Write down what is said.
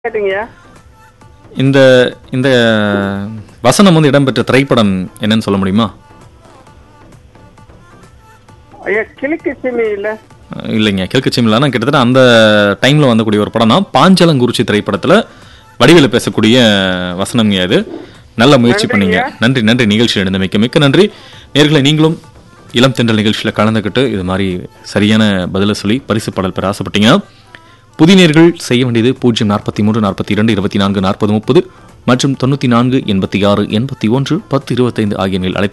கேட்டீங்க இந்த இந்த வசனம் வந்து இடம்பெற்ற திரைப்படம் என்னன்னு சொல்ல முடியுமா ஐயா கிழக்கு சிமி இல்ல அஹ் இல்லைங்க கிழக்கு சிம்லானா கிட்டத்தட்ட அந்த டைம்ல வந்தக்கூடிய ஒரு படம் தான் பாஞ்சலங்குறிச்சி திரைப்படத்துல வடிவேலு பேசக்கூடிய வசனம் இது நல்ல முயற்சி பண்ணீங்க நன்றி நன்றி நிகழ்ச்சியில் இருந்த மிக்க மிக்க நன்றி நேர்களை நீங்களும் இளம் தென்றல் நிகழ்ச்சியில் கலந்துக்கிட்டு இது மாதிரி சரியான பதிலை சொல்லி பரிசு பாடல் பெற ஆசைப்பட்டீங்க புதினேர்கள் செய்ய வேண்டியது பூஜ்ஜியம் நாற்பத்தி மூன்று நாற்பத்தி இரண்டு இருபத்தி நான்கு நாற்பது முப்பது மற்றும் தொண்ணூற்றி நான்கு எண்பத்தி ஆறு எண்பத்தி ஒன்று பத்து இருபத்தைந்து ஆகிய எண்ணில் அழைத்து